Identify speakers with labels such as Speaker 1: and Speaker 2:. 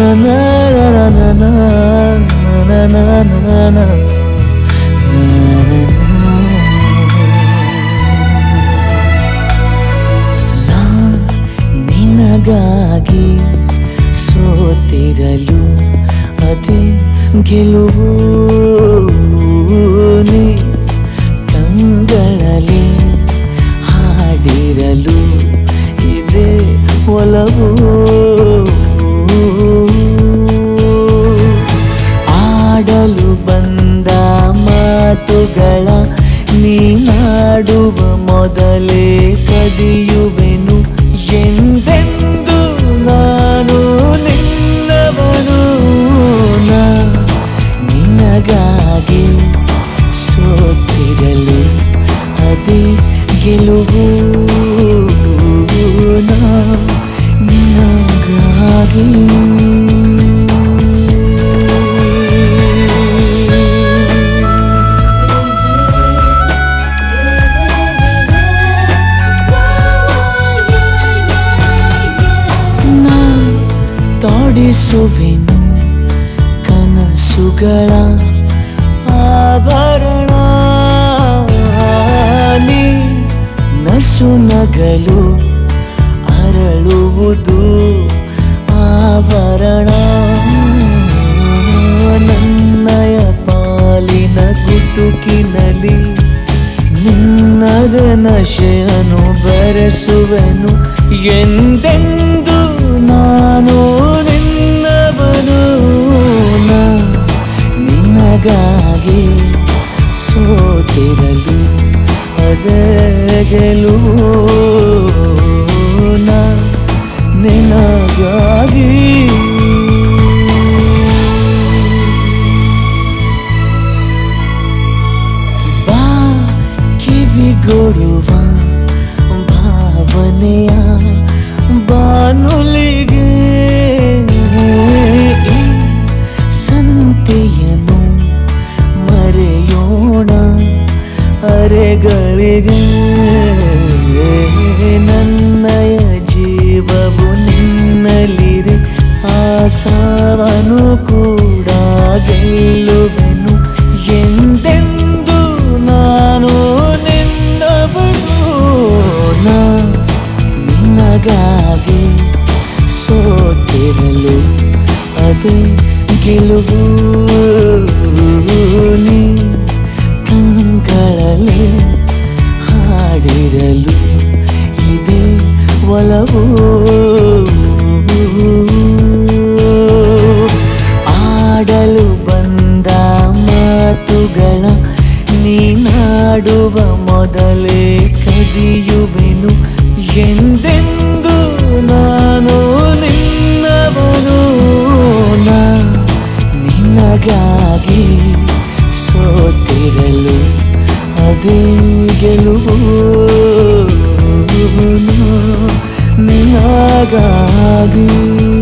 Speaker 1: na na na na na na na na ನಾ ನಿನಗಾಗಿ ಸೋತಿರಲು ಅದೇ ಗೆಲುವು ನೀ ಕಂಗಳಲ್ಲಿ ಹಾಡಿರಲು ಇದೇ ಒಲವು ಆಡಲು ಬಂದ ಮಾತುಗಳ ನೀನಾಡುವ ಮೊದಲೇ ಕದಿಯುವೆನು ಎಂದೆಂದು ನಾನು ನಿನ್ನವನು ನಾ ನಿನಗಾಗಿ ಸೋತಿರಲು ಅದೇ ಗೆಲುವು ನಾ ನಿನಗಾಗಿ ನಾ ತಾಡಿಸುವೆನು ಕನಸುಗಳ ಆಭರಣ ನೀ ನಸು ನಗಲು ಅರಳುವುದು ಆವರಣ ನನ್ನಯ ಪಾಲಿನ ಗುಟುಕಿನಲಿ ನಿನ್ನದ ನಶೆಯನ್ನು ಬೆರೆಸುವೆನು ಎಂದೆಂದು ನಾನು ನಿನ್ನವನು ನಾ ನಿನಗಾಗಿ ಸೋತಿರಲು ಅದೇ ಗೆಲುವು ನಾ ನಿನಗಾಗಿ ಬಾ ಕಿವಿಗೊಡುವ ಭಾವನೆಯ ಬಾನುಲಿಗೆ ಈ ಸಂತೆಯನ್ನು ಮರೆಯೋಣ ಅರೆಗಳಿಗೆ ನನ್ನಯ ಜೀವವು ನಿನ್ನಲ್ಲಿರೆ ಆಸಾವನು ಕೂಡ ಗೆಲ್ಲುವೆನು ಎಂದೆಂದು ನಾನು ನಿನ್ನವನು ನಾ ನಿನಗಾಗಿ ಸೋತಿರಲು ಅದೇ ಗೆಲುವು ನೀ ಕಂಗಳಲ್ಲಿ ಹಾಡಿರಲು ಇದೇ ಒಲವು ಆಡಲು ಬಂದ ಮಾತುಗಳ ನೀನಾಡುವ ಮೊದಲೇ ಕದಿಯುವೆನು ಎಂದೆಂದು ನಾನು ನಿನ್ನವನು ನಾ ನಿನಗಾಗಿ ಸೋತಿರಲು ಅದೇ ಗೆಲುವು ನಾ ನಿನಗಾಗಿ